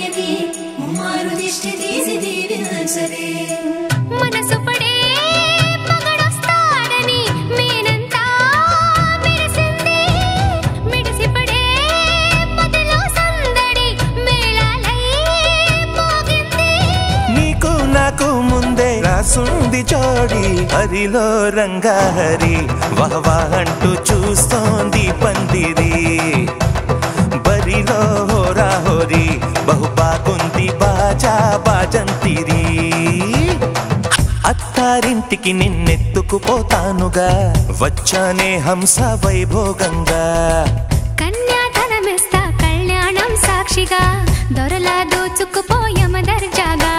తల్లిని ముమ్మారు దిష్టి తీసి దీవించవే మనసు పడే మగడొస్తాడని మేనంతా మెరిసింది మిడిసి పడే మదిలో సందడి మేళాలై మోగింది నీకు నాకు ముందే రాసుంది జోడి హరిలో రంగాహరి వహవా అంటూ చూస్తోంది పందిరి బరిలో హోరా హోరి బహు బాగుంది బాజా బాజంతిరి అత్తారింటికి నిన్నెత్తుకుపోతానుగా వచ్చానే హంస వైభోగంగా కన్యాధనమిస్తా కళ్యాణం సాక్షిగా దొరలా దోచుకుపోయమ దర్జాగా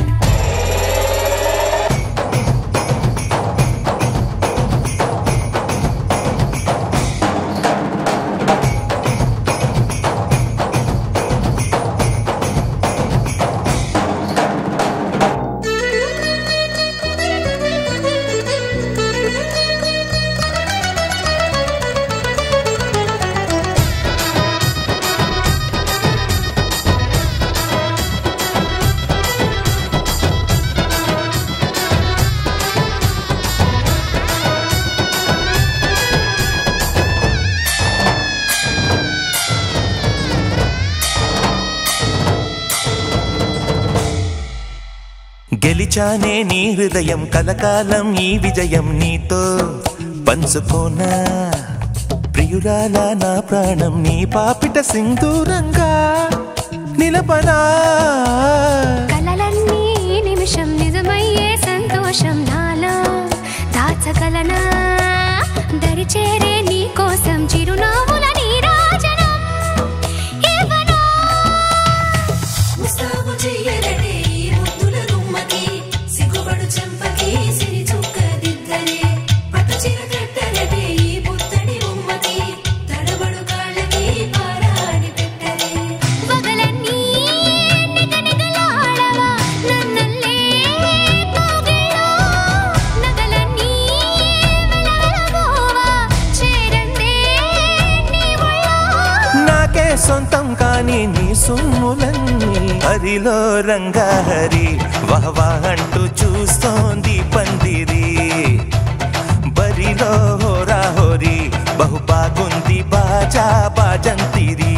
గెలిచానే నీ హృదయం కలకాలం ఈ విజయం నీతో పంచుకోనా ప్రియురాల నా ప్రాణం నీ పాపిట సింధూరంగా నిలపనా కలలన్నీ ఈ నిమిషం నిజమయ్యే సంతోషం నాలో దాచగలనా దరిచేరే నీ కోసం చిరునవ్వుల నీరాజనం ఇవ్వనా ముస్తాబు చెయ్యరటే ఈ ముద్దుల గుమ్మకి సిగ్గుపడు చెంపకి సిరి చుక్క దిద్దరే పట్టు చీర కట్టరటే ఈ పుత్తడి బొమ్మకి తడబడు కాళ్ళకి పారాడి పెట్టరే పగలన్నీ నిగనిగలాడవా నన్నల్లే కోగిలో నగలన్నీ వెలవెలబోవా చేరందే నీ ఒళ్ళో నాకే సొంతం కాని నీ సొమ్ములన్నీ హరిలో రంగాహరి వహవా అంటూ చూస్తోంది పందిరి బరిలో హోరా హోరి బహు బాగుంది బాజా బాజంతిరి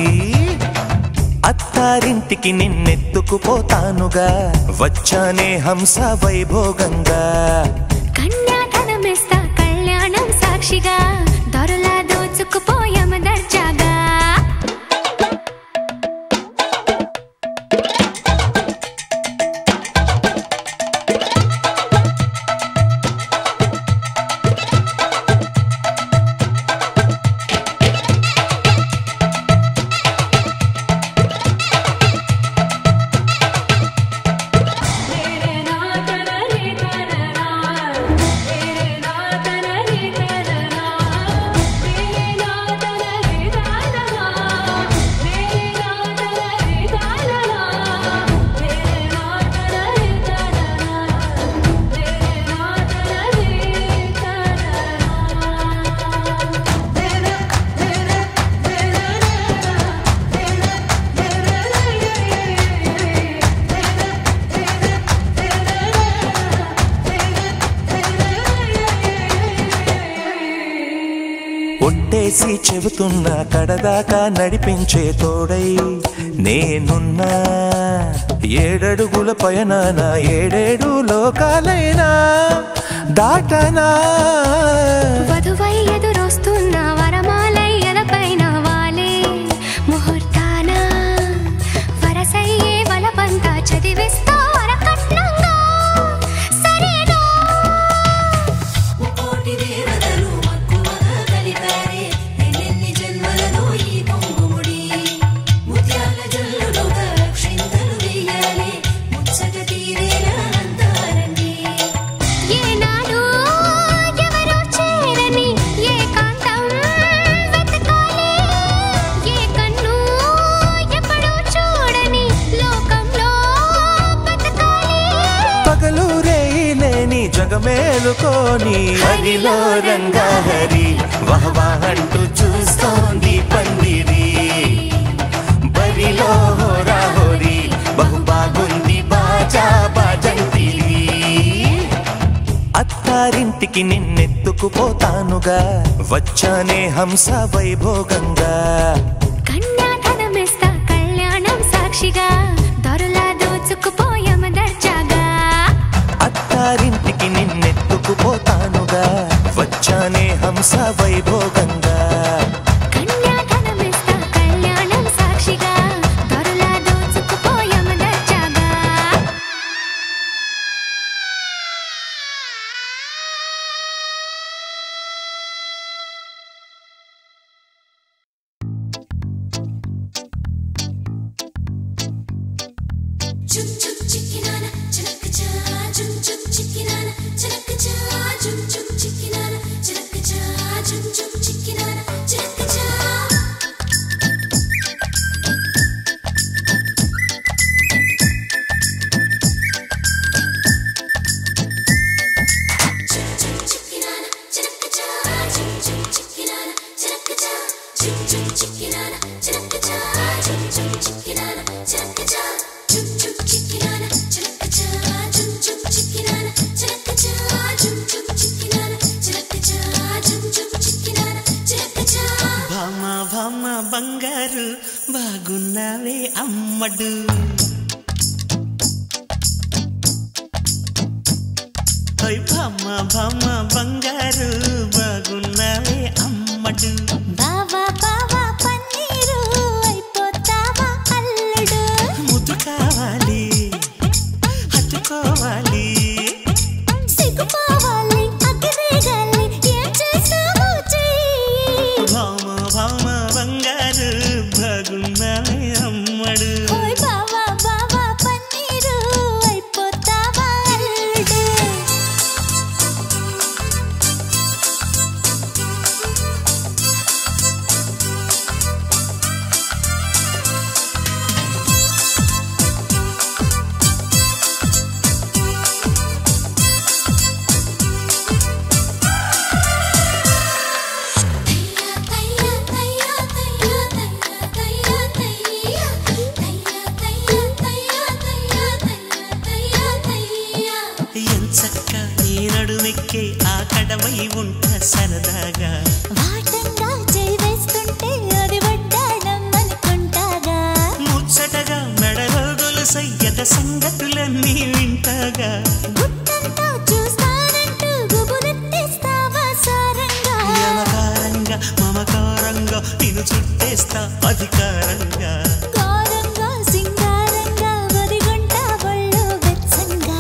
అత్తారింటికి నిన్నెత్తుకుపోతానుగా వచ్చానే హంస వైభోగంగా కన్యాధనమిస్తా కళ్యాణం సాక్షిగా దొరలా దోచుకుపోయమ దర్జాగా ఒట్టేసి చెబుతున్నా కడదాకా నడిపించే తోడై నేనున్నా ఏడడుగుల పయనాన ఏడేడు లోకాలైనా దాటనా వధువై ఎదురొస్తున్న వరమాలయ్యలపైన వాలే ముహూర్తాన వరసయ్యే వలపంతా చదివిస్తా వరకట్నంగా సరేనా ముకోటి దేవతలు మక్కువగా కలిపారే ఎన్నెన్ని జన్మలలో ఈ పొంగుముడి ముత్యాల జల్లులుగా క్షింతలు వేయాలి ముచ్చట తీరేలా అంతారండి ఏనాడు ఎవరో చేరని ఏకాంతం వెతకాలి ఏ కన్ను ఎప్పుడూ చూడని లోకంలో బతకాలి పగలు రేయి లేని జగమేలుకోని హరిలో రంగాహరి వహవా అంటూ చూస్తోంది పందిరి బరిలో హోరా హోరి పోతానుగా వచ్చానే హంస వైభోగంగా కన్యాధనమిస్తా కళ్యాణం సాక్షిగా దొరలా దోచుకుపోయామ దర్జాగా అత్తారింటికి నిన్నెత్తుకుపోతానుగా వచ్చానే హంస వైభోగంగా కన్యాధనమిస్తా కళ్యాణం సాక్షిగా దొరలా దోచుకుపోయామ దర్జాగా చుక్ చుక్ చిక్కినాన చిలక చా చుక్ చుక్ చిక్కినాన చిలక చా చుక్ చుక్ చిక్కినాన చిలక చా చుక్ చుక్ చిక్కినాన చిలక చా చుక్ చుక్ చిక్కినాన చిలక చా చుక్ చుక్ చిక్కినాన చిలక చా చుక్ చుక్ చిక్కినాన చిలక చా చుక్ చుక్ చిక్కినాన చిలక చా చుక్ చుక్ చిక్కినాన చిలక చా చుక్ చుక్ చిక్కినాన చిలక చా చుక్ చుక్ చిక్కినాన చిలక చా చుక్ చుక్ చిక్కినాన చిలక చా భామ భామ బంగారు బాగున్నావే అమ్మడు ఓయ్ భామ భామ బంగారు బాగున్నావే అమ్మడు బావా బావా పన్నీరు అయిపోతావా అల్లుడు ముద్దు కావాలి హత్తుకోవాలి సిగ్గుపోవాలి అగ్గిరేగాలి ఏం చేస్తావో చెయ్యి భామ భామ బంగారు బాగున్నావే అమ్మడు ఓయ్ బావా బావా పన్నీరు అయిపోతావా అల్లుడు తయ్యా తయ్యా తయ్యా తయ్యా తయ్యా తయ్యా తయ్యా తయ్యా తయ్యా తయ్యా తయ్యా తయ్యా ఎంచక్క నీ నడుమెక్కే ఆ కడవై ఉంట సరదాగా వాటంగా చేయి వేస్తుంటే అది వడ్డాణం అనుకుంటాగా ముచ్చటగా మెడలో గొలుసయ్యద సంగతులన్నీ వింటాగా గుట్టంతా చూస్తానంటూ గుబులెత్తేస్తావా సారంగా యమకారంగా మమకారంగా నిన్ను చుట్టేస్తా అధికారంగా గారంగా సింగారంగా వదిగొంటా ఒళ్ళు వెచ్చంగా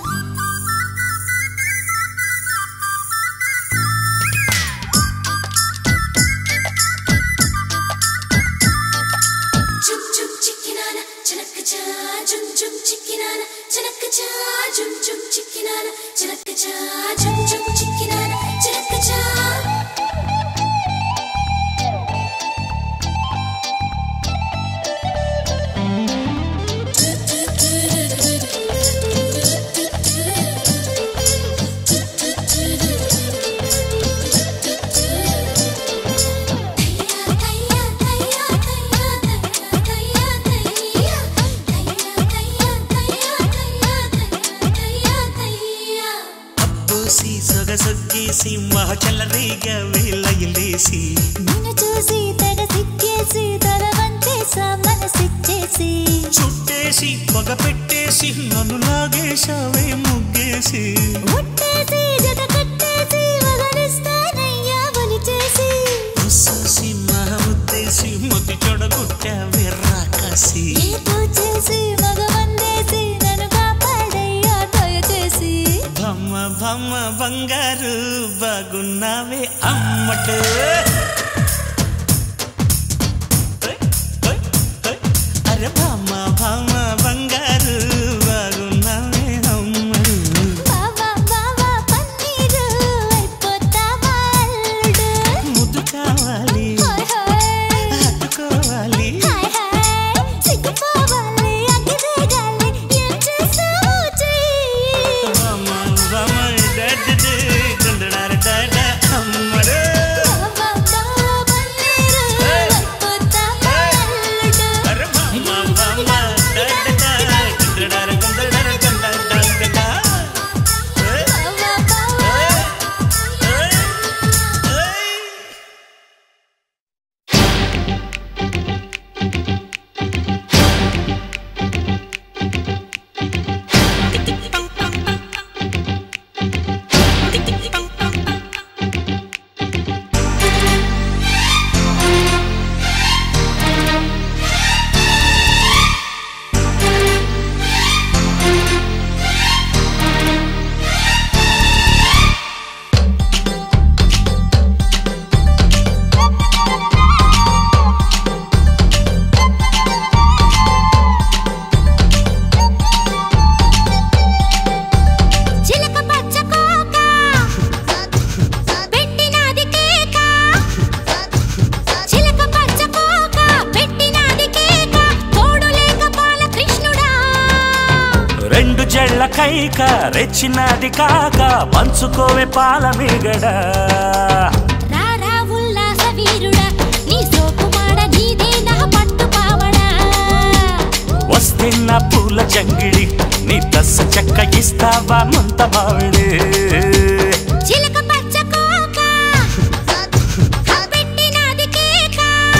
చుక్ చుక్ చిక్కినాన చిలక చా చుక్ చుక్ చిక్కినాన చిలక చా చుక్ చుక్ చిక్కినాన చిలక చా చుక్ చుక్ చిక్కినాన చిలక చా తయ్యా తయ్యా తయ్యా తయ్యా తయ్యా తయ్యా తయ్యా తయ్యా తయ్యా తయ్యా అబ్బోసి సొగసొగ్గేసి మహచలరేగా వేలయలేసి నిన్ను చూసి తెగ సిక్కేసి తల వంచేసా మనసిచ్చేసి చుట్టేసి పొగ పెట్టేసి నన్ను లాగేశావే ముగ్గేసి ముట్టేసి జత కట్టేసి వగలిస్తానయ్యా బలి చేసి ముస్సేసి మహముద్దేసి మొతి చెడగొట్టావే రాకాసి ఏదో చేసి మగ వందేసి నన్ను కాపాడయ్యా దయచేసి భమ్మ భమ్మ బంగారు బాగున్నావే అమ్మడు ఓయ్, ఓయ్, ఓయ్. అరే భమ్మ భమ్మ బంగారు బాగున్నావే అమ్మడు బావా బావా పన్నీరు అయిపోతావా అల్లుడు ముద్దు కావాలి హాయ్ హాయ్ హత్తుకోవాలి హాయ్ హాయ్ సిగ్గుపోవాలి అగ్గిరేగాలి ఏం చేస్తావో చెయ్యి భమ్మ భమ్మ డడ్డడు దండడార డడ అమ్మడు బావా బావా రెండు జళ్ళ కైక రెచ్చినది కాక పంచుకోవే పాల మీగడ రారా ఉల్లాస వీరుడా నీ సోకుమాడ నీదే నా పట్టు పావడా వస్తే నా పూల జంగిడి నీ దస్స చెక్క ఇస్తావా ముంత మావిడి చిలక పచ్చ కోక పెట్టినది కేక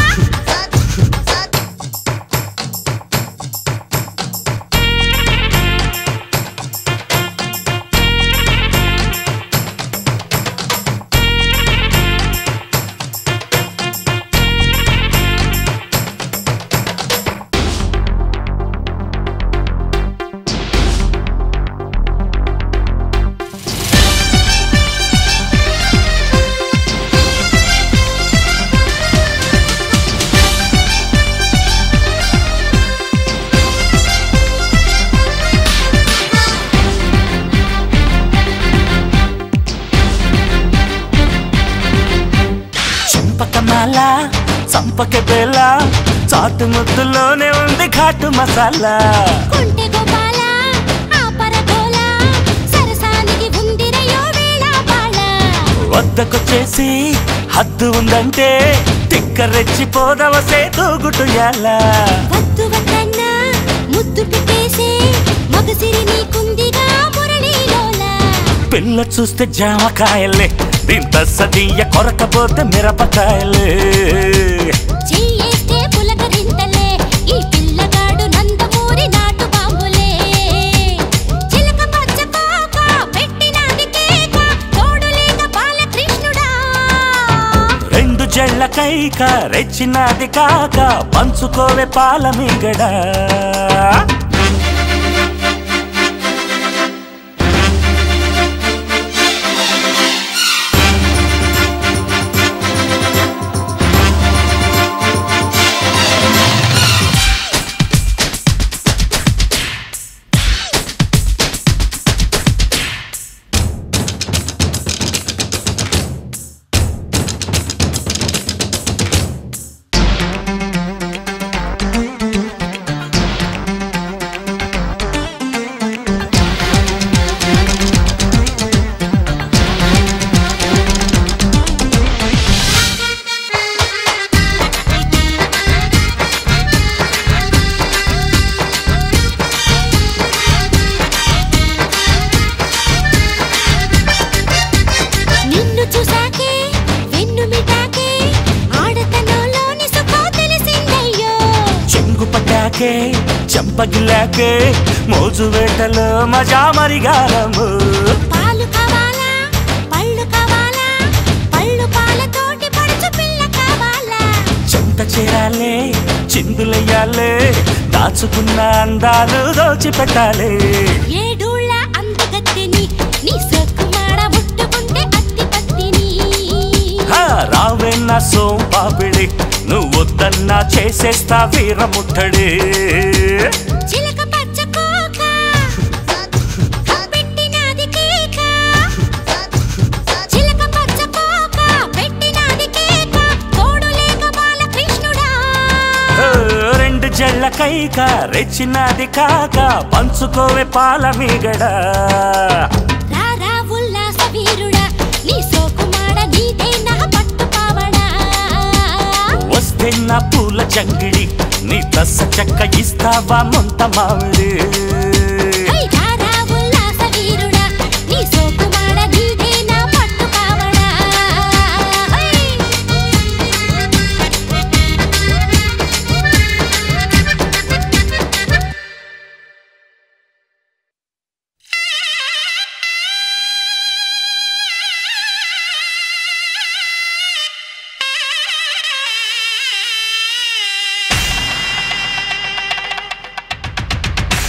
చంపకమాల చంపక బేల చాటు ముద్దులోనే ఉంది ఘాటు మసాలా కొంటె గోపాల ఆపర గోల సరసానికి ఉందిరయో వేళ బాళ వద్దకొచ్చేసి హద్దు ఉందంటే తిక్క రెచ్చిపోదవసే తూగుటు ఎలా వద్దు వద్దన్నా ముద్దు పెట్టేసే మగసిరి నీకుందిగా మురళీలోలా పిల్ల చూస్తే జామకాయలే దీంత సదీయ కొరకపోతే మిరపకాయలే చెయ్యేస్తే పులకరింతలే ఈ పిల్లగాడు నందమూరి నాటు బాంబులే చిలక పచ్చ కోక పెట్టినది కేక తోడు లేక బాలకృష్ణుడా రెండు జళ్ళ కైక రెచ్చినది కాక పంచుకోవే పాల మీగడ నిన్ను చూసాకే వెన్ను మిటాకే ఆడతనంలోని సుఖం తెలిసిందయ్యో చెంగు పట్టాకే చెంపగిల్లాకే మోజు వేటలో మజా మరిగారము పాలు కావాలా పళ్ళు కావాలా పళ్ళు పాలతోటి పడుచు పిల్ల కావాలా చెంత చేరాలే చిందులయ్యాలే దాచుకున్న అందాలు దోచిపెట్టాలి ఏడూళ్ళ అందగత్తెని నీ సొక్కుమాడ ముట్టుకుంటే అత్తి పత్తిని హా, రావే నా సోంపాపిడి నువ్వు వద్దన్నా చేసేస్తా వీరముట్టడి చిలక పచ్చ కోక పెట్టినది కేక చిలక పచ్చ కోక పెట్టినది కేక తోడు లేక బాలకృష్ణుడా ఓ, రెండు జళ్ళ కైక రెచ్చినది కాక పంచుకోవే పాల మీగడ రారా ఉల్లాస వీరుడా నీ సోకుమాడ నీదే నా పట్టు పావడా వస్తే నా పూల జంగిడి నీ దస్స చెక్క ఇస్తావా ముంత మావిడి హై రారా ఉల్లాస వీరుడా నీ సోకుమాడ నీదే నా పట్టు పావడా హై ఆ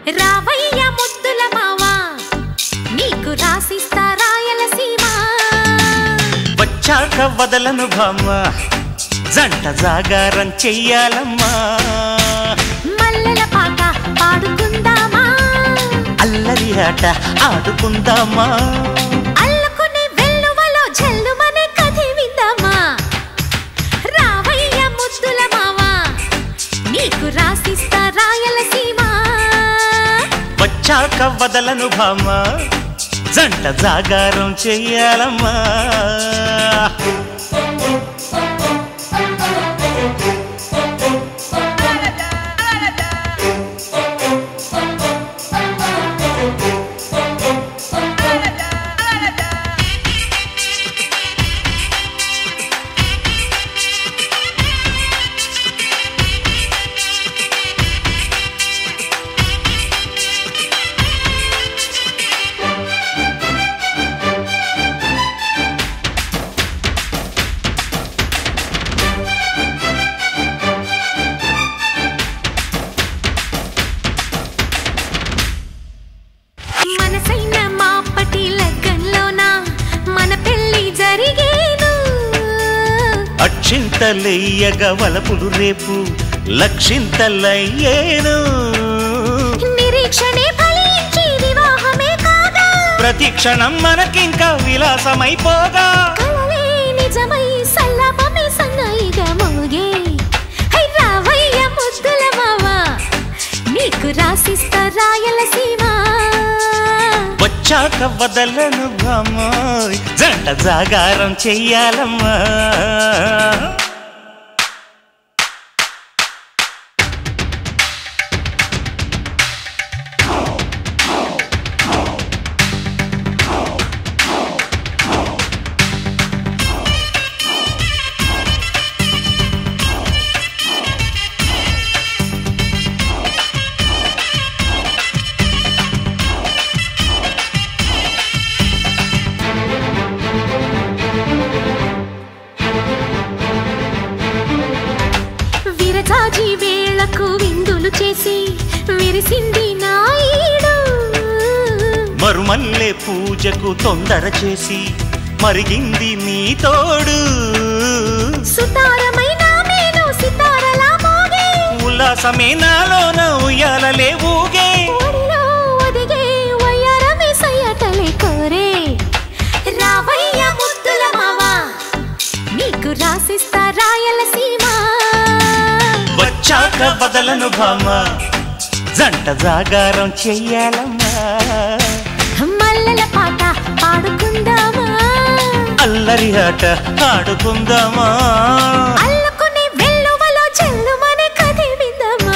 రావయ్య ముద్దుల మావా నీకు రాసిస్తా రాయలసీమ వచ్చాక వదలను భామ జంట జాగారం చెయ్యాలమ్మా మల్లెల పాట పాడుకుందామా అల్లరి ఆట ఆడుకుందామా అల్లుకునే వెల్లువలో జల్లుమనే కథి విందామా రావయ్య ముద్దుల మావా నీకు రాసిస్తా రాయలసీమ వచ్చాక వదలను భామ జంట జాగారం చెయ్యాలమ్మా మనసైన మాపటి లగ్గంలోనా మన పెళ్లి జరిగేను అక్షింతలెయ్యగ వలపులు రేపు లక్షింతలయ్యేను నిరీక్షణే ఫలించి వివాహమే కాగా ప్రతి క్షణం మనకింకా విలాసమైపోగా కలలే నిజమై సల్లాపమే సన్నాయిగా మోగే హై రావయ్య ముద్దుల మావా నీకు రాసిస్తా రాయలసీమ వచ్చాక వదలను భామోయ్ జంట జాగారం చెయ్యాలమ్మా విరజాజి వేళకు విందులు చేసి విరిసింది నాయుడు మరుమల్లె పూజకు తొందర చేసి మరిగింది నీ తోడు సుతారమైన మేను సితారలా మోగే ఉల్లాసమే నాలోన ఉయ్యాలలే ఊగే ఒడిలో ఒదిగే వయ్యారమే సయ్యటలే కోరే రావయ్య ముద్దుల మావా నీకు రాసిస్తా రాయలసీమ వచ్చాక వదలను భామ జంట జాగారం చెయ్యాలమ్మా మల్లెల పాట పాడుకుందామా అల్లరి ఆట ఆడుకుందామా అల్లుకునే వెల్లువలో చెల్లుమనే కథి విందామా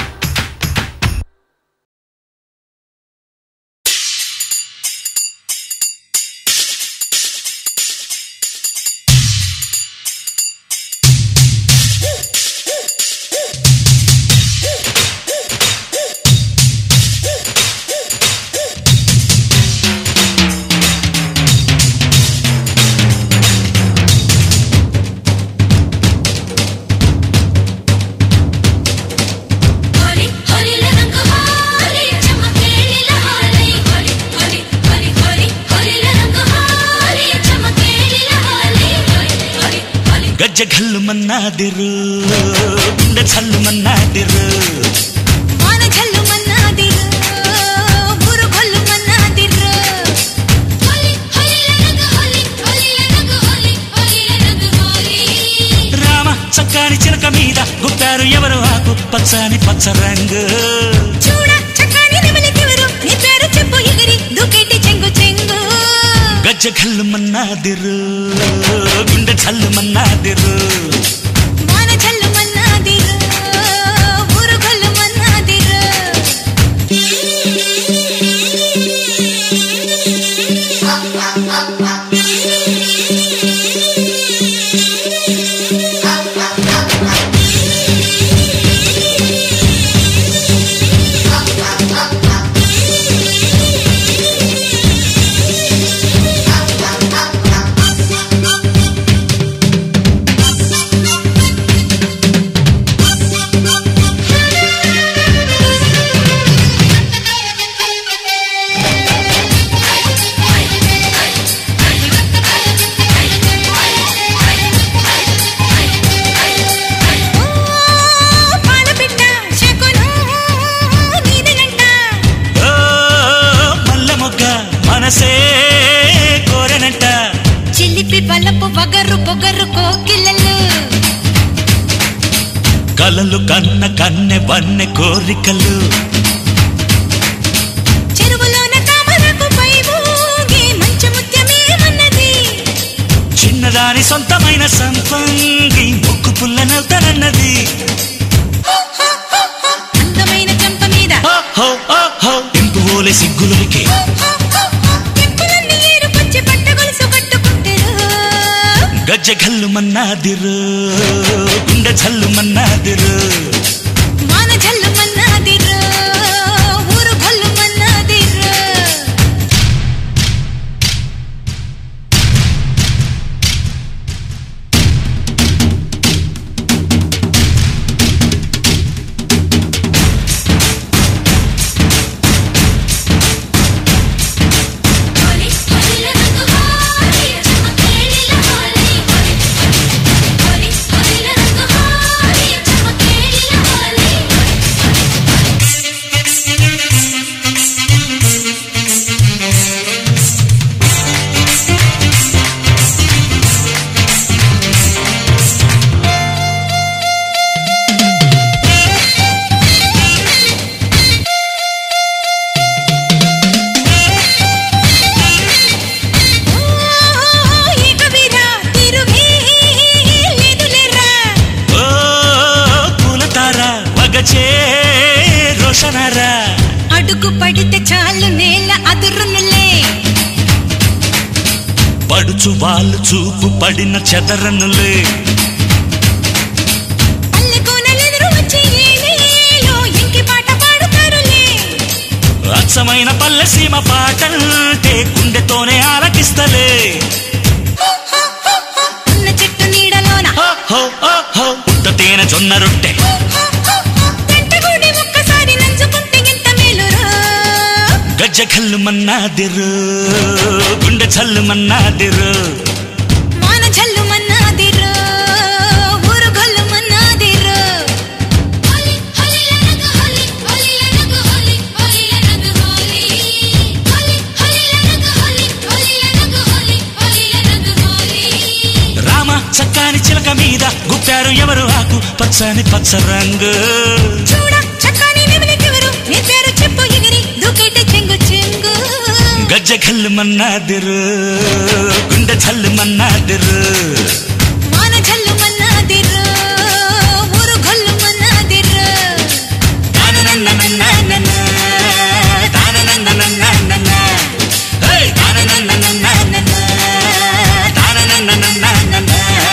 హోలీ హోలీల రంగు హోలీ చమకేలిల హోలీ హోలీ హోలీ హోలీ హోలీ హోలీల రంగు హోలీ చమకేలిల హోలీ హోలీ హోలీ హోలీ గజ్జ గల్లు మన్నాదిరు గుండె చల్లు మన్నాదిరు వాన జల్లు మన్నాదిరు ఊరు కొల్లు మన్నాదిరు హోలీ హోలీల రంగు హోలీ హోలీల రంగు హోలీ హోలీల రంగు హోలీ రామ చక్కాని చిలక మీద గుప్పారు ఎవరు ఆకు పచ్చని పచ్చ రంగు చూడ చక్కని నెమలికెవరు నీ పేరు చెప్పు ఎగిరి దూకేటి చెంగు చెంగు గజ్జ గల్లు మన్నాదిరు గుండె చల్లు మన్నాదిరు వాన జల్లు మన్నాదిరు ఊరు కొల్లు మన్నాదిరు ఆ పొగరు కోకిలలు కలలు కన్న కన్నె వన్నె కోరికలు చెరువులోన తామరకు పై ఊగే మంచు ముత్యమేమన్నది చిన్నదాని సొంతమైన సంపంగి ముక్కు పుల్లనవుతానన్నది అందమైన చెంప మీద ఓహో ఓహో ఇంపు ఓలే సిగ్గులకి ఎప్పులన్నీ ఏరుకొచ్చి పట్ట గొలుసు కట్టుకుంటారు గజ్జ గల్లు మన్నాదిరు గుండె జల్లు మన్నాదిరు మాన జల్లు మన్నాదిరు ఊరు గొల్లు మన్నాదిరు హోలీ హోలీల రంగు హోలీ చమకేలిల హోలీ హోలీ హోలీల రంగు హోలీ చమకేలిల హోలీ ఈ కవిరా తిరుగే లేదులేరా ఓ పూలతార వగచే రోషనారా అడుగు పడితే చాలు నేల అదురునులే పడుచు వాళ్ళు చూపు పడిన చెదరనులే పల్లె కోనలెదురు వచ్చి ఏలేలో ఇంకి పాట పాడుతారులే అచ్చమైన పల్లె సీమ పాటంటే గుండెతోనే ఆలకిస్తలే ఉన్న చెట్టు నీడలోన ఓహో ఓహో ఉత్త తేనె జొన్న రొట్టె గంటగూడి ఒక్కసారి నంచుకుంటే ఎంత మేలురా గజ్జ గల్లు మన్నాదిరు గుండె జల్లు మన్నాదిరు మాన జల్లు మన్నాదిరు ఊరు గొల్లు మన్నాదిరు హోలీ హోలీల రంగు హోలీ హోలీల రంగు హోలీ హోలీల రంగు హోలీ హోలీ హోలీల రంగు హోలీ హోలీల రంగు హోలీ హోలీల రంగు హోలీ రామ చక్కాని చిలక మీద గుప్పారు ఎవరు ఆకు పచ్చని పచ్చ రంగు చూడ చక్కని నెమలికెవరు నీ పేరు చెప్పు ఎగిరి దూకేటే చెంగు చెంగు గజ్జ గల్లు మన్నాదిరు గుండె జల్లు మన్నాదిరు మాన జల్లు మన్నాదిరు ఊరు గొల్లు మన్నాదిరు తాననన్ననన్ననన్న, తాననన్ననన్ననన్న, హే, తాననన్ననన్ననన్న, తాననన్ననన్ననన్న.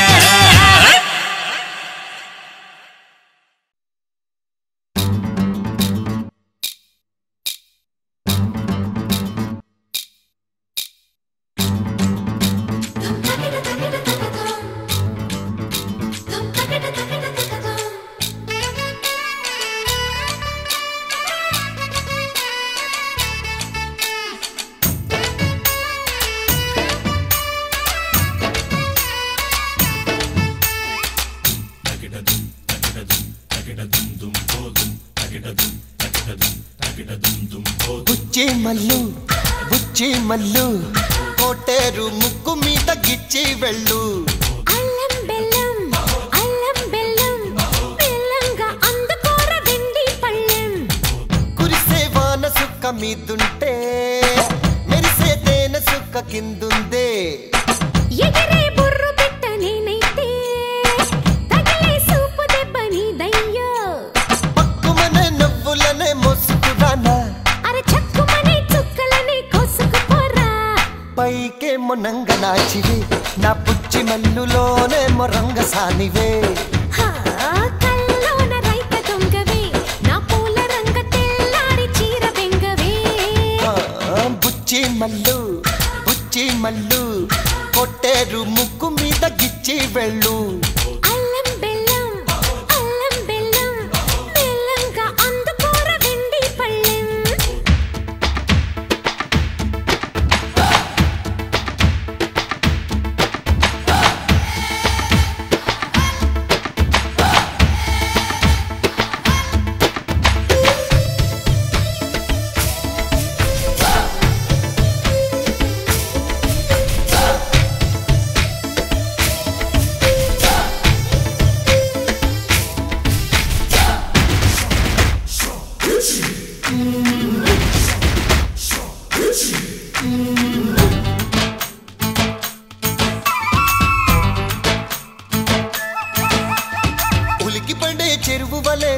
బుచ్చి మల్లు బుచ్చి మల్లు కోటేరు ముక్కు మీద గిచ్చి వెళ్ళు అల్లం బెల్లం అల్లం బెల్లం బెల్లంగా అందుకోర వెండి పళ్ళెం కురిసే వాన సుక్క మీదుంటే మెరిసే తేనె సుక్క కిందుందే ఎగిరే బుర్రు బిట్ట నేనైతే తగిలే సూపు దెబ్బ నీదయ్యో పక్కుమనే నవ్వులనే మోసుకురానా అరే చక్కుమనే చుక్కలనే కోసుకుపోరా పైకే మొనంగ నాచివే నా పుచ్చి మల్లులోనే మొరంగ సానివే హా, కల్లోన రైత దొంగవే నా పూల రంగ తెల్లారి చీర బెంగవే ఆ, బుచ్చి మల్లు బుచ్చి మల్లు కొట్టేరు ముక్కు మీద గిచ్చి వెళ్ళు అల్లం బెల్లం అల్లం బెల్లం బెల్లంగా అందుకోర వెండి పళ్ళెం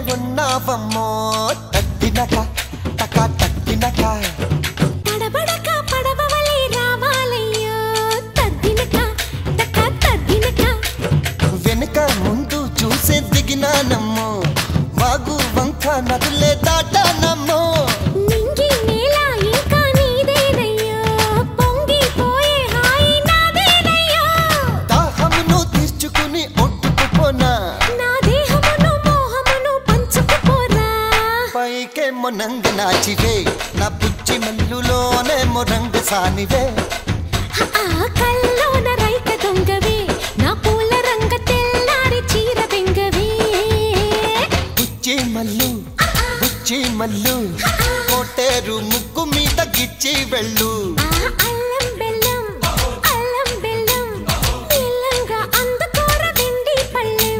ఉన్నావమ్మో తట్టినక టక తట్టినక తడబడక పడవవలే రావాలయ్యో తద్దినక తక తద్దినక వెనుక ముందు చూసే దిగినానమ్మో వాగు వంక నదులే దాటానమ్మో నింగి నేల ఇంకా నీదేనయ్యో పొంగిపోయే హాయి నాదేనయ్యో దాహమును తీర్చుకుని ఒట్టుకుపోనా నా దేహమును మోహమును పంచుకుపోరా పైకే మొనంగ నాచివే నా పుచ్చి మల్లులోనే మొరంగ సానివే ఆ కల్లోన రైక దొంగవే నా పూల రంగ తెల్లారి చీర బెంగవే పుచ్చి మల్లు పుచ్చి మల్లు కోటేరు ముక్కు మీద గిచ్చి వెళ్ళు ఆ అల్లం బెల్లం అల్లం బెల్లం బెల్లంగా అందుకోర వెండి పళ్ళెం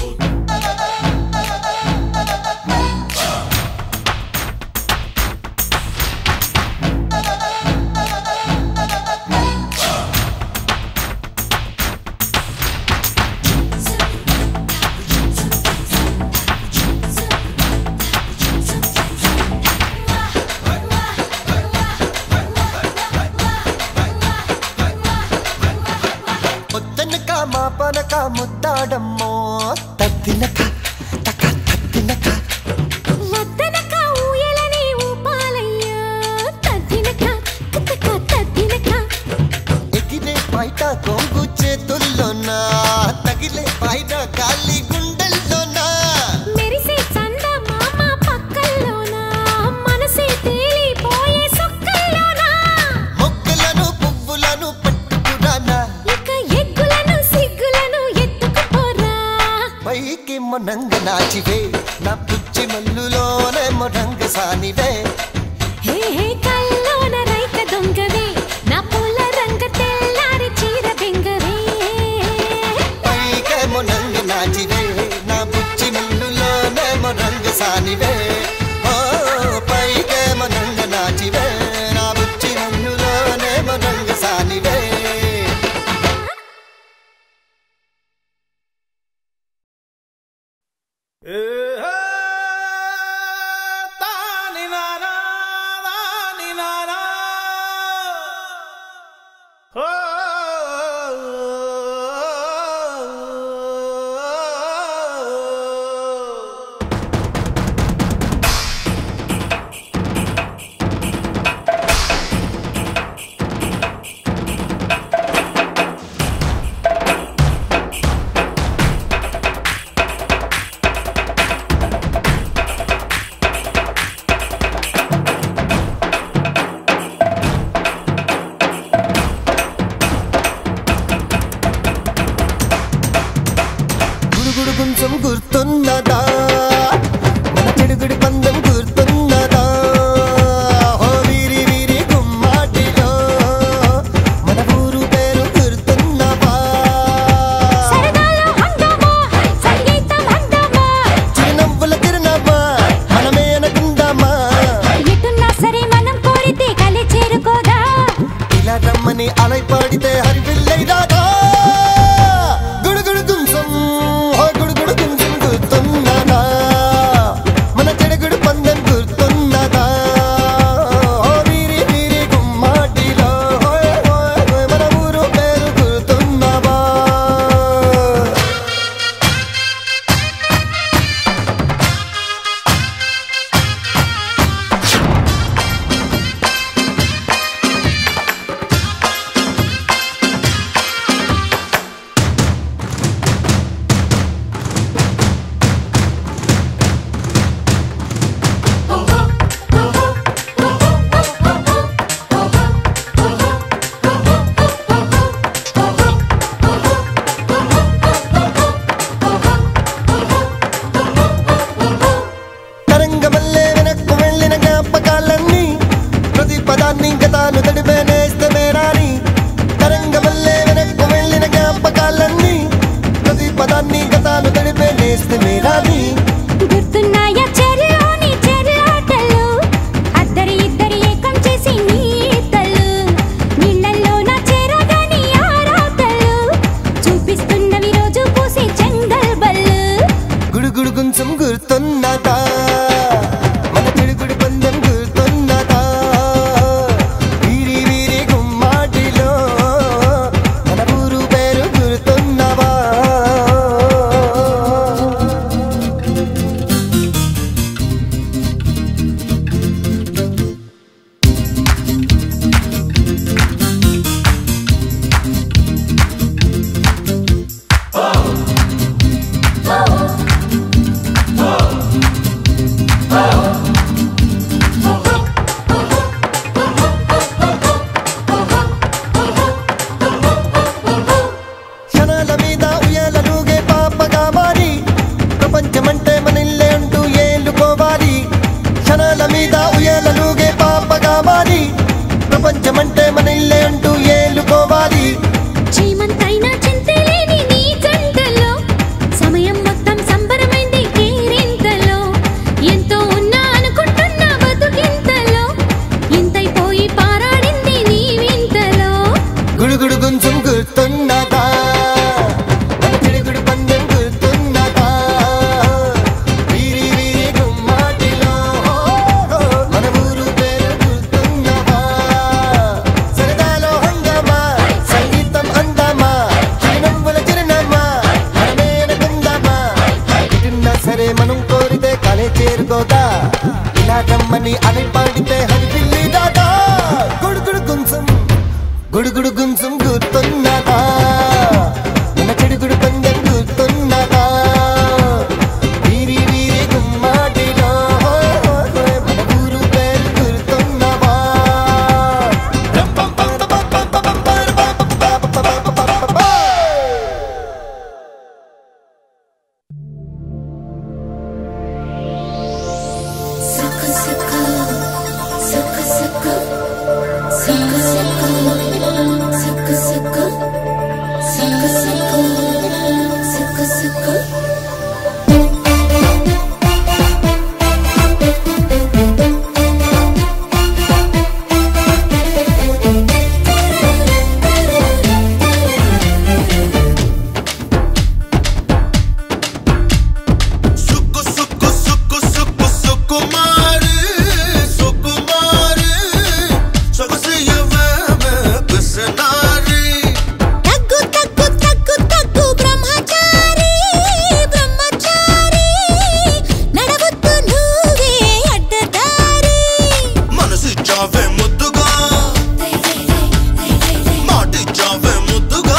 పొద్దనక మా పనక ముద్దాడమ్మో తద్దినక తక తద్దినక వద్దనక ఊయలని ఊపాలయ్యో తద్దినక కతక తద్దినక ఎగిరే బయట కొంగు చేతుల్లోనా తగిలే బయట గాలి గుండెల్లోనా మెరిసే చంద మామ పక్కల్లోన మనసే తేలిపోయే సొక్కల్లోన మొక్కలను పువ్వులను పట్టుకురానా ఇక ఎగ్గులను సిగ్గులను ఎత్తుకుపోరా పైకి మొనంగ నాచివే నా పుచ్చి మల్లులోనే మొరంగ సానివే హే హే కల్లోన రైక దొంగవే నా పూల రంగ తెల్లారి చీర బెంగవే పైకే మొనంగ నాచివే నా పుచ్చి మల్లులోనే మొరంగ సానివే ఓ పైకే మొనంగ నాచివే నా పుచ్చి మల్లులోనే మొరంగ సానివే తాని నానా అని అని పాడితే హరిపిల్లి దాదా గుడుగుడు గుంసం గుడుగుడు గుంసం గుర్తున్నదా మన చెడుగుడు పందెం గుర్తున్నదా వీరి వీరి గుమ్మాటిలో మన ఊరు పేరు గుర్తున్నవా సుక్కు సుక్కు సుక్కు సుక్కు సుక్కు సుక్కు సుక్కు సుక్కు సుక్కు సుక్కు సుక్కు సుక్కు సుక్కు సుక్కు సుక్కు సుక్కు సుకుమారి సుకుమారి సొగసియవే పిసనారి తగ్గు తగ్గు తగ్గు తగ్గు బ్రహ్మచారి బ్రహ్మచారి నడవద్దు నువ్వే అడ్డదారి మనసిచ్చావే ముద్దుగా మాటిచ్చావే ముద్దుగా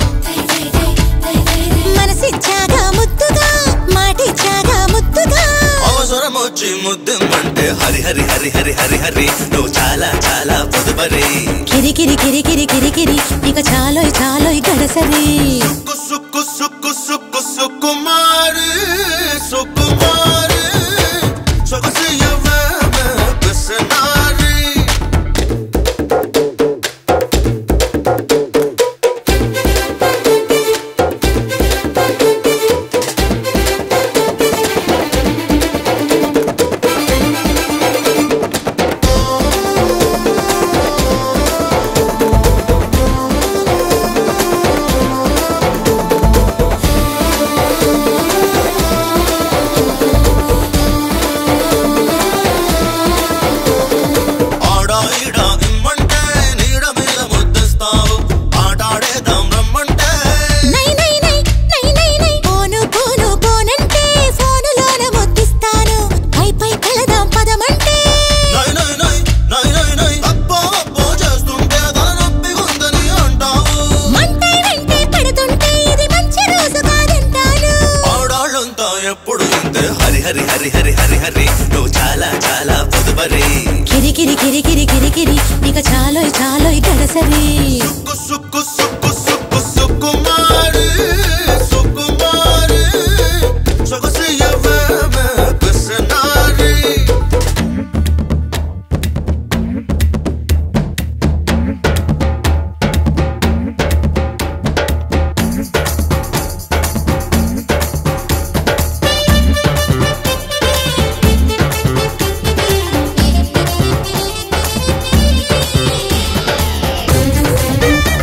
మనసిచ్చాగా ముద్దుగా మాటిచ్చాగా ముద్దుగా అవసరం వచ్చి ముద్దెమ్మంటే హరి హరి హరి హరి హరి హరి నువ్వు చాలా చాలా పొదుపరి కిరి కిరి కిరి కిరి కిరి కిరి ఇక చాలోయ్ చాలోయ్ గడసరి సుక్కు సుక్కు సుక్కు సుక్కు సుకుమారి సుకుమారి సొగసియవే పిసనారి ఆడా ఈడా ఇమ్మంటే నీడ మీద ముద్దిస్తావు ఆటాడేదాం రమ్మంటే నై నై నై నై నై నై పోను పోను పోనంటే ఫోనులోన ముద్దిస్తాను పై పై కలదాం పదమంటే నై నై నై నై నై నై అబ్బో అబ్బో చేస్తుంటే తల నొప్పి ఉందని అంటావు మంటే వెంటే పడుతుంటే ఇది మంచి రోజు కాదంటాను ఆడాళ్ళంతా ఎప్పుడు ఇంతే హరి హరి హరి హరి హరి హరి నువ్వు చాలా చాలా పొదుపరి కిరి కిరి కిరి కిరి కిరి కిరి ఇక చాలోయ్ చాలోయ్ గడసరి సుక్కు సుక్కు సుక్కు సుక్కు సుకుమారి సుకుమారి సొగసియవే పిసనారి సుక్కు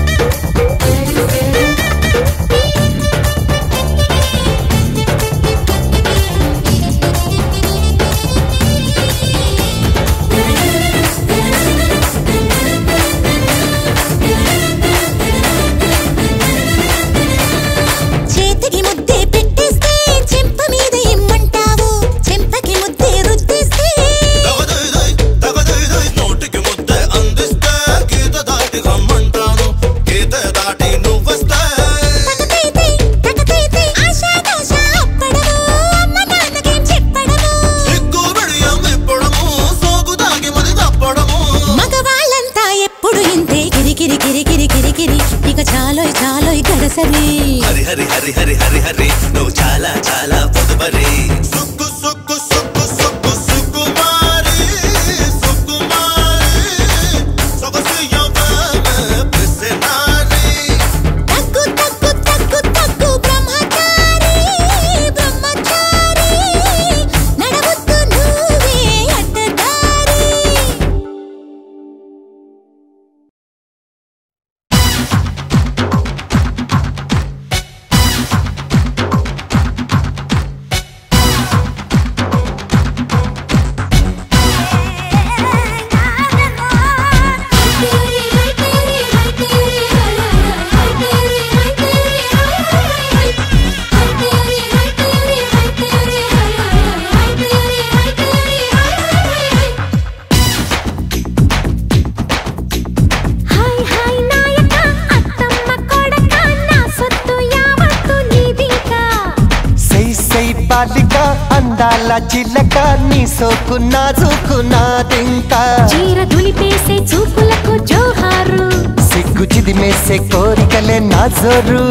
అందాల చిల్లక నీ సోకు నాజుకున్నాదింకా చీర దులిపేసే చూపులకు జోహారు సిగ్గు చిదిమేసే కోరికలే నా జోరు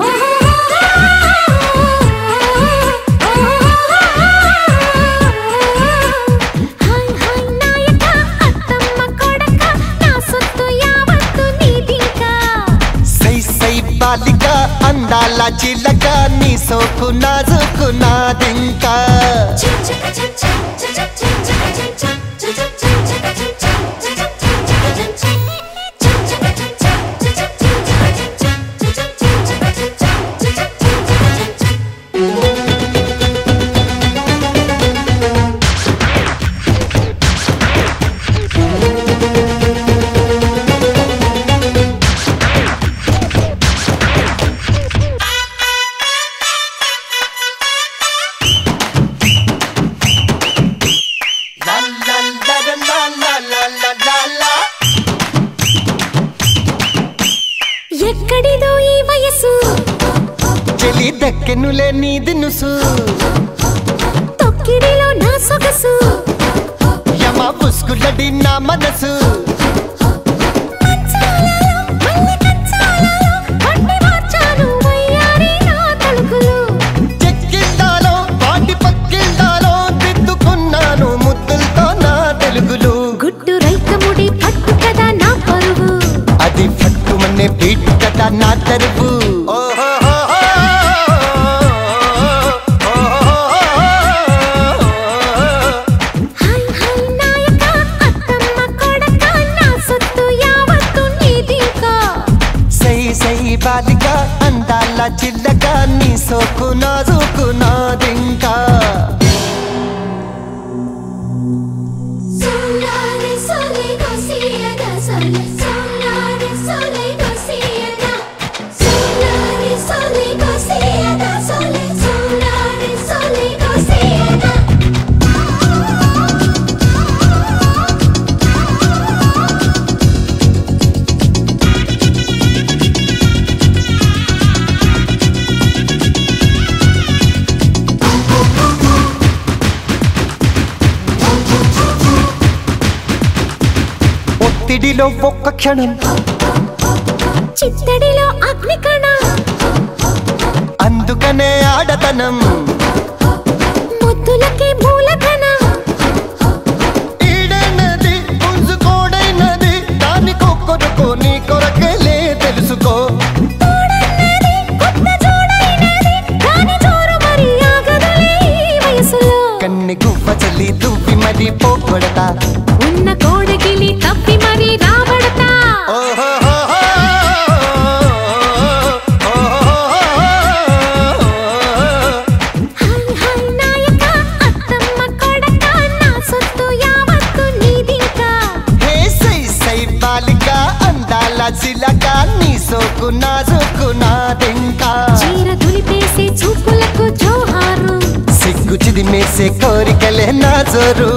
హాయ్ హాయ్ నాయక అత్తమ్మ కొడక నా సొత్తు యావత్తు నీదింకా సై సై బాలిక అందాల చిల్లక నీ సోకు నాజుకున్నాదింకా లా లా లా లా లా లా లా లా లా. ఎక్కడిదో ఈ వయసు చెలి దక్కెనులే నీ దినుసు తొక్కిడిలో నా సొగసు యమ పుస్కులడి నా మనసు మంచాలలో, మల్లె కంచాలలో, వండి మార్చాను వయ్యారి నా తలుకులు. చెక్కిళ్ళాలో వాటి పక్కిళ్ళాలో దిద్దుకున్నాను ముద్దులతో నా తెలుగులు గుడ్డు రైకముడి పట్టు కదా నా పరువు అది పట్టుమనే బీట్ కదా నా తరువు హాయ్ హాయ్ నాయక అత్తమ్మ కొడక నా సొత్తు యావత్తు నీదింకా సై సై బాలిక అందాల చిల్లక నీ సోకు నాజుకు నాదింకా సోలారి సోలే గోసియగా సోలే సోలారి సోలే గోసియగా సోలారి సోలే గోసియగా సోలే సోలారి సోలే గోసియగా ఒత్తిడిలో ఒక్క క్షణం చిత్తడిలో అగ్నికణ అందుకనే ఆడతనం ముద్దులకి మూలధన ఈడైనది పుంజుకోడైనది దానికొక్కరుకో నీ కొరకలే తెలుసుకో తోడన్నది కొత్త జోడైనది దాని జోరు మరి ఆగదులే ఈ వయసులో కన్ని గువ్వ చల్లి దువ్వి మరి పోగొడతా ఉన్న కోడగిలి తప్పి మరి రాబడతా హాయ్ హాయ్ నాయక అత్తమ్మ కొడక నా సొత్తు యావత్తు నీదింకా హే సై సై బాలిక అందాల చిలక నీ సోకు నాజుకు నాదింకా చీర దులిపేసే చూపులకు జోహారు సిగ్గు చిదిమేసే కోరికలే నా జోరు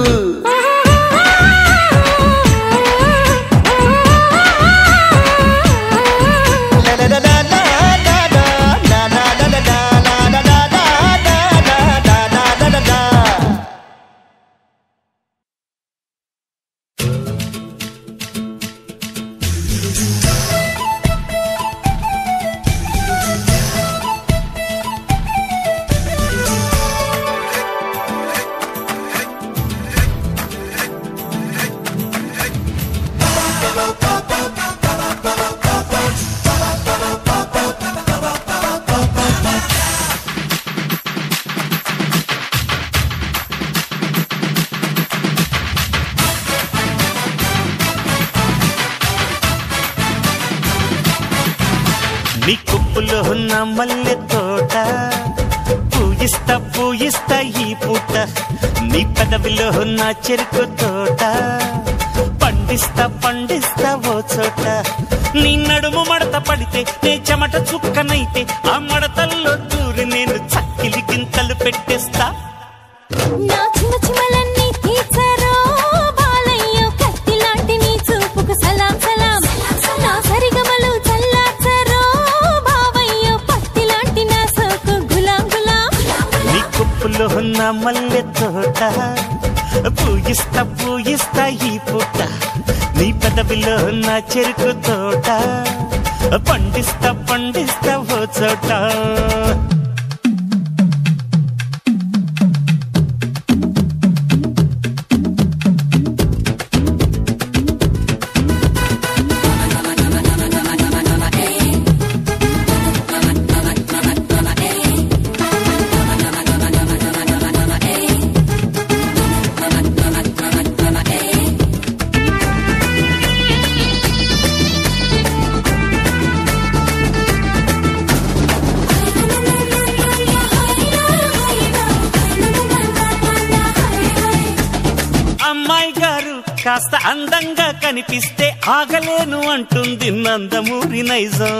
నీ కుప్పులో ఉన్న మల్లె తోట పూయిస్తా పూయిస్తా ఈ పూట నీ పెదవిలో ఉన్న చెరుకు తోట పండిస్తా పండిస్తా ఓ చోట నీ నడుము మడత పడితే నే చెమట చుక్కనైతే ఆ మడతల్లో దూరి నేను చక్కిలి గింతలు పెట్టేస్తా నా చిన్న చిమలన్నీ తీర్చారో బాలయ్య కత్తి లాంటి నీ చూపుకు సలాం సలాం నా సరిగమలు చల్లార్చారో బావయ్య పత్తి లాంటి నా సోకు గులాం గులాం నీ కుప్పులో ఉన్న మల్లె తోట పూయిస్తా పూయిస్తా ఈ పూట నీ పెదవిలో నా చెరుకు తోట పండిస్తా పండిస్తా ఓ చోట అమ్మాయి గారు కాస్త అందంగా కనిపిస్తే ఆగలేను అంటుంది నందమూరి నైజం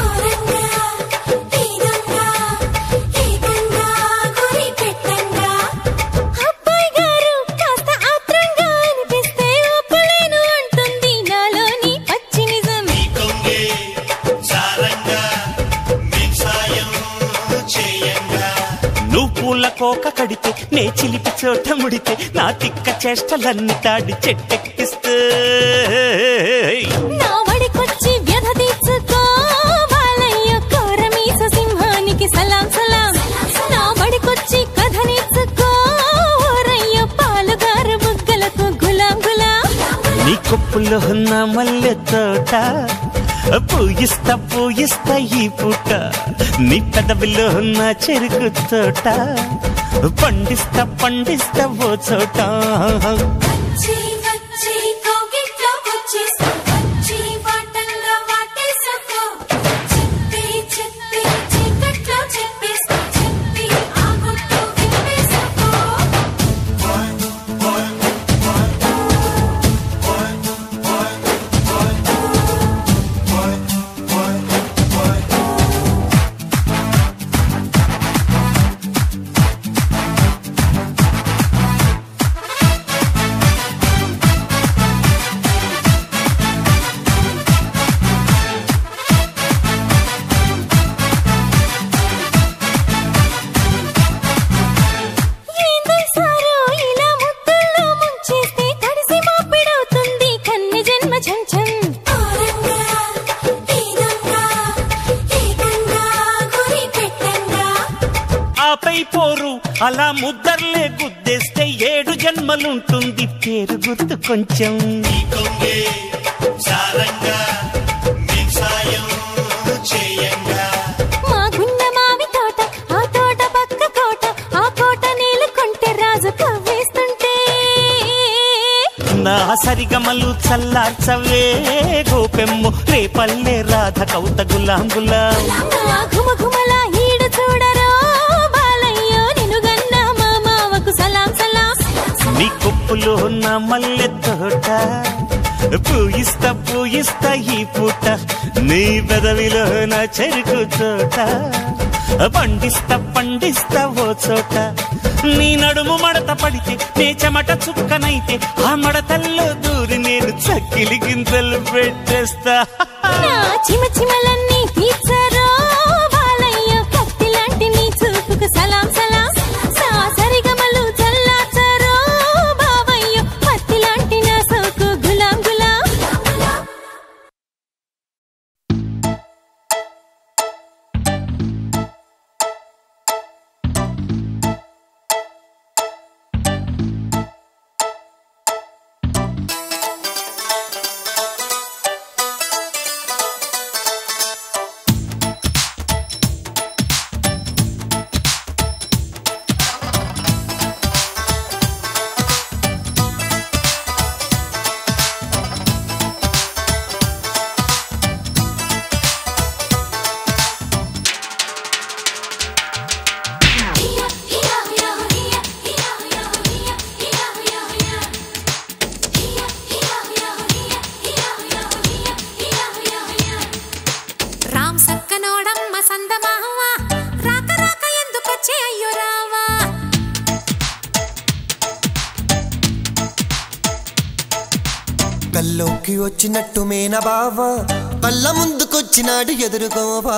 అబ్బాయి గారు కాస్త ఆత్రంగా అనిపిస్తే ఒప్పలేను అంటుంది నాలోని పచ్చి నిజం కొంగే సారంగా మీకు సాయం చేయంగా నువ్వు పూల కోక కడితే నే చిలిపి చోట ముడితే నా తిక్క చేష్టలన్నీ తాడి చెట్టెక్కిస్తే నా వడికొచ్చి వ్యధ తీర్చుకో బాలయ్య కోరమీస సింహానికి సలాం సలాం నా వడికొచ్చి కథ నేర్చుకో ఓరయ్య పాలుగారు బుగ్గలకు గులాం గులాం నీ కొప్పులో ఉన్న మల్లె తోట పూయిస్తా పూయిస్తా ఈ పూట నీ పెదవిలో ఉన్న చెరుకు తోట పండిస్తా పండిస్తా ఓ చోట వచ్చి వచ్చి కౌగిట్లో వచ్చేస్తా వచ్చి వాటంగా వాటేసుకో చెప్పి చెప్పి చీకట్లో చెప్పేస్తా చెప్పి ఆ గుట్టు విప్పేసుకో ఏందో సారో ఇలా ముద్దుల్లో ముంచేస్తే తడిసి మాపిడవుతుంది కన్నె జన్మ చెంచం ఆరంగా తీరంగా ఏకంగా గురి పెట్టంగా ఆపై పోరు అలా ముద్దర్లే గుద్దేస్తే ఏడు జన్మలుంటుంది పేరు గుర్తు కొంచెం కొంగే సారంగా మీకు సాయం చేయంగా మా గుండ మావి తోట ఆ తోట పక్క కోట ఆ కోట నీళ్ళు కొంటే రాజు కవ్వేస్తుంటే నా సరిగమలు చల్లార్చవే గోపెమ్ము రేపల్లె రాధ కౌత గులాం గులాం నా ఘుమఘుమల ఈడు చూడరో బాలయ్యో నిన్ను గన్న మా మావకు సలాం సలాం నీ కొప్పులో ఉన్న మల్లె తోట పూయిస్తా పూయిస్తా ఈ పూట నీ పెదవిలో నా చెరుకు తోట పండిస్తా పండిస్తా ఓ చోట నీ నడుము మడత పడితే నే చెమట చుక్కనైతే ఆ మడతల్లో దూరి నేను చక్కిలి గింతలు పెట్టేస్తా నా చిమ చిమలన్నీ తీర్చరో బాలయ్య కత్తి లాంటి నీ చూపుకు సలాం సలాం నా సరిగమలు చల్లార్చరో బావయ్య పత్తి లాంటి నా సోకు గులాం గులాం రామ్ సక్కనోడమ్మ సందమావ రాక రాక ఎందుకొచ్చే అయ్యో రావా కల్లోకి వచ్చినట్టు మేన బావా కళ్ళ ముందుకొచ్చినాడు ఎదురుకోవా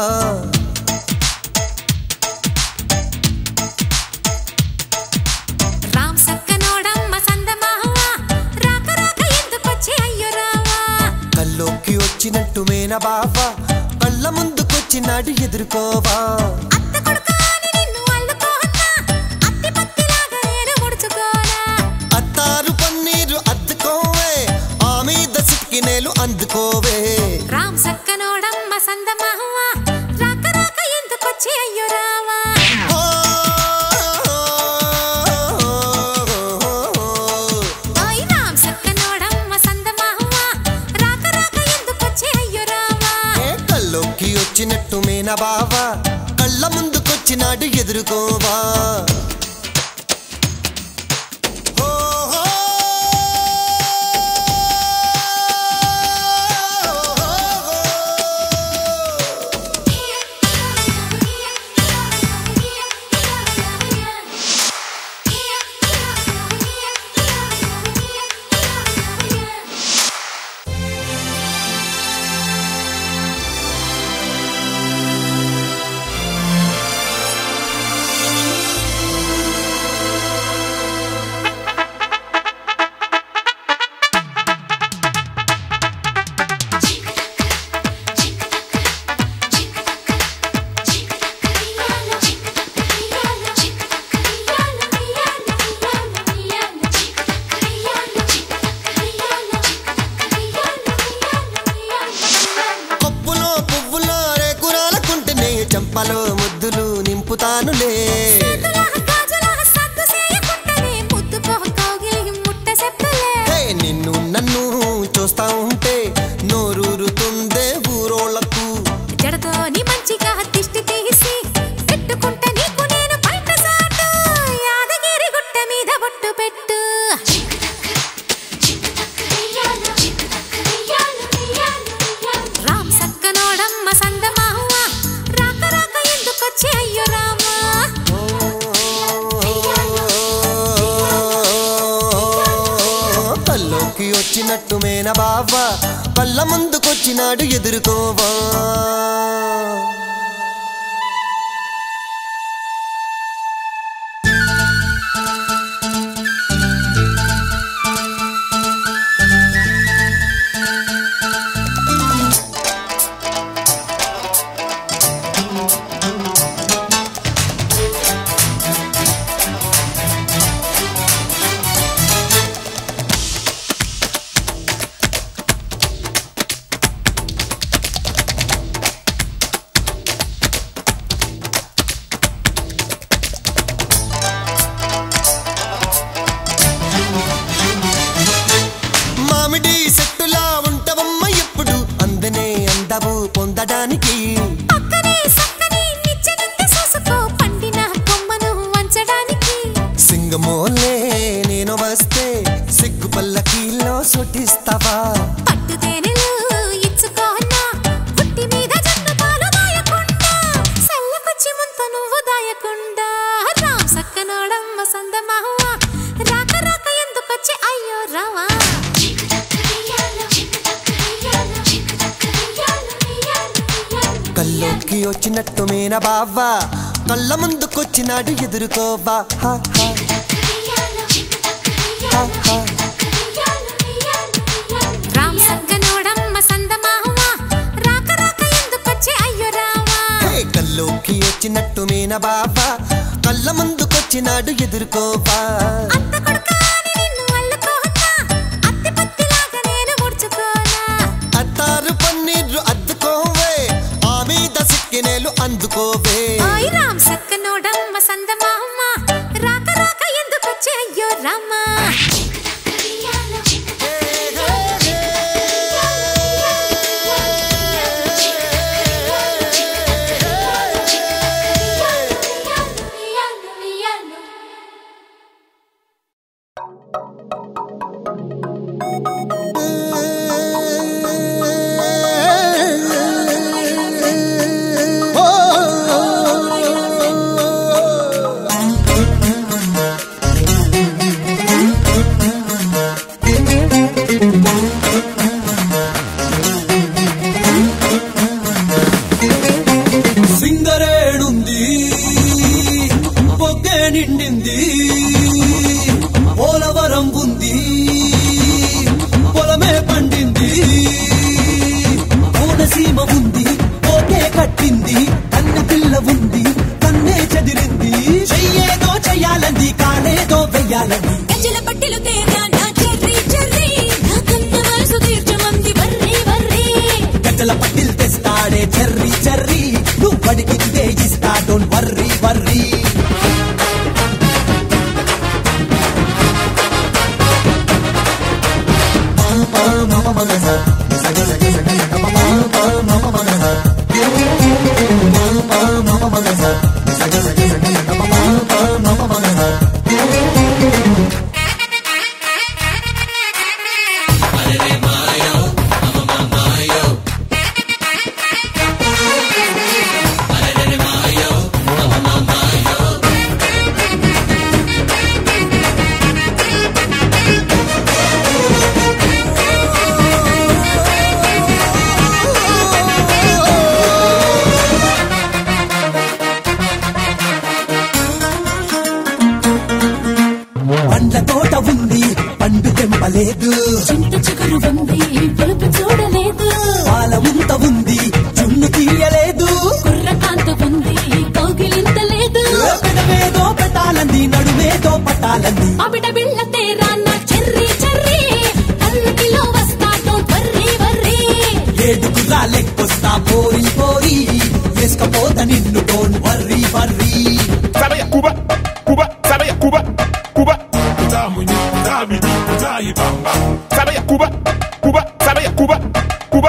మేన బావా కళ్ళ ముందుకొచ్చినాడు ఎదుర్కోవా అత్త కొడుకా అని నిన్ను అల్లుకోనా అత్తి పత్తిలాగా నేను ముడుచుకోనా అత్తారు పన్నీరు అద్దుకోవే ఆ మీద సిక్కినేలు అందుకోవే రామ్ సక్కనోడమ్మ సందమావ రాక రాక ఎందుకొచ్చి అయ్యో రావా ఓ, ఓయ్ రామ్ సక్కనోడమ్మ సందమావ రాక రాక ఎందుకొచ్చి అయ్యో రావా ఏ కల్లోకి వచ్చినట్టు మేన బావా కళ్ళ ముందుకొచ్చినాడు ఎదుర్కోవా ఓ, ఓ, కప్పులో పువ్వులో రేకురాలకుంటేనే చంపలో ముద్దులు నింపుతానులే హే నిన్ను నన్ను చూస్తా ఉంటే నోరూరుతుందే ఊరోళ్ళకు పెట్టు రామ్ సక్కనోడమ్మ సందమావ రాక రాక ఎందుకొచ్చి అయ్యో రామా కల్లోకి వచ్చినట్టు మేన బావా కళ్ళ ముందుకొచ్చినాడు ఎదుర్కోవా మామిడి చెట్టులా ఉంటవమ్మ ఎప్పుడు అందనే అందవు పొందడానికి పక్కనే సక్కనే నిచ్చెనుంది చూసుకో పండిన కొమ్మను వంచడానికి సింగమోలే నేను వస్తే సిగ్గు పల్లకీలో సుటిస్తావా పట్టు తేనెలు ఇచ్చుకోనా పుట్టి మీద జన్మ పాలు దాయకుండా సల్లకొచ్చి ముంత నువ్వు దాయకుండా రామ్ సక్కనోడమ్మ సందమావ రాక రాక ఎందుకొచ్చి అయ్యో రావా కల్లోకి వచ్చినట్టు మేన బావా కళ్ళ ముందుకొచ్చినాడు ఎదుర్కోవా హా, హా, హా, హా. రామ్ సక్కనోడమ్మ సందమావ రాక రాక ఎందుకొచ్చి అయ్యో రావా హే, కల్లోకి వచ్చినట్టు మేన బావా కళ్ళ ముందుకొచ్చినాడు ఎదుర్కోవా అత్త కొడుకా అని నిన్ను అల్లుకోనా అత్తి పత్తిలాగా నేను ముడుచుకోనా అత్తారు పన్నీరు అద్దుకోవే ఆ మీద సిక్కినేలు అందుకోవే ఓయ్ రామ్ సక్కనోడమ్మ సందమామ రాక రాక ఎందుకొచ్చి అయ్యో రామా పడికిందే ఇస్తా డోంట్ వర్రీ వర్రీ పండ్ల తోట ఉంది పండు తెంపలేదు చింత చిగురు ఉంది పులుపు చూడలేదు పాల ముంత ఉంది చున్ను తీయలేదు కుర్ర కాంత ఉంది కౌగిలింత లేదు పెదవేదో పెట్టాలంది నడుమేదో పట్టాలంది అబిడ బిళ్ళ తేరా నా చెర్రీ చెర్రీ పల్లకిలో వస్తా డోంట్ వర్రీ వర్రీ ఏడుగురా లెక్కొస్తా పోరి పోరి వేసుకపోత నిన్ను don't worry worry Sabe a Cuba, Cuba, sabe a Cuba, Cuba. Sabe a Cuba, Cuba, sabe a Cuba, Cuba.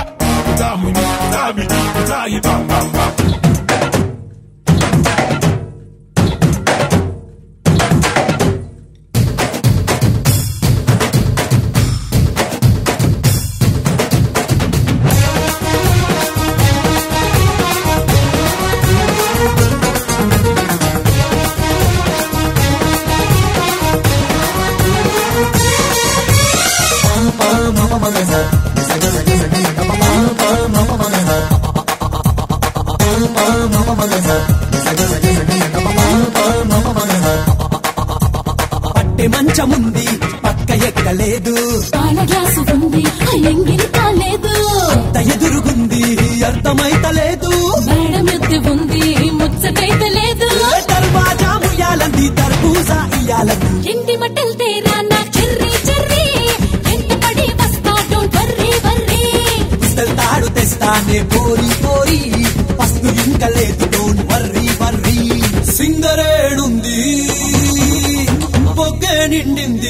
పట్టె మంచముంది పక్క ఎక్కలేదు పాల గ్లాసు ఉంది ఎంగిలి కాలేదు అంత ఎదురుగుంది అర్థమైతలేదు మేడం ఎత్తి ఉంది ముచ్చటైతే లేదు దర్వాజా ముయ్యాలంది తర్బూజా ఇయ్యాలంది ఎండి మట్టెల్ తేరా నా చెర్రీ చెర్రీ ఎంత పడి వస్తా డోంట్ వర్రీ వర్రీ తాడు తెస్తానే పోరి పోరి పస్తు ఇంకా లేదు డోంట్ వర్రీ వర్రీ సింగరేడుంది బొగ్గే నిండింది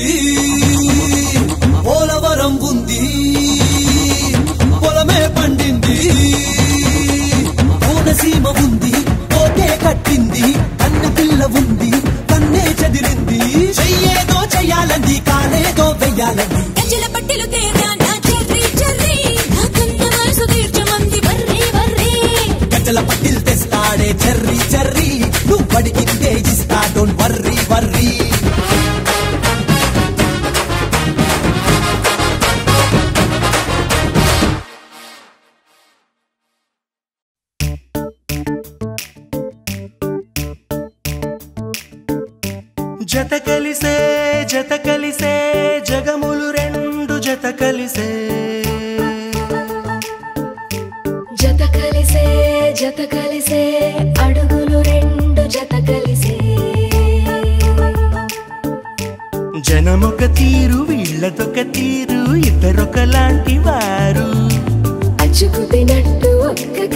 పోలవరం ఉంది పొలమే పండింది కోనసీమ ఉంది కోటే కట్టింది కన్న పిల్ల ఉంది కన్నే చదిరింది చెయ్యేదో చెయ్యాలంది కాలేదో వెయ్యాలంది గజ్జల పట్టెలు తేరా నా చెర్రీ చెర్రీ నా కన్న వయసు తీర్చమంది వర్రీ వర్రీ గజల పట్టిల్ తెస్తాడే చెర్రీ చెర్రీ నువ్వు పడికిందే ఇస్తా డోంట్ వర్రీ వర్రీ జత కలిసే జత కలిసే జగములు రెండు జత కలిసే జత కలిసే జత కలిసే అడుగులు రెండు జత కలిసే జనమొక తీరు వీళ్ళదొక తీరు ఇద్దరొకలాంటి వారు అచ్చుకు తినట్టు ఒక్క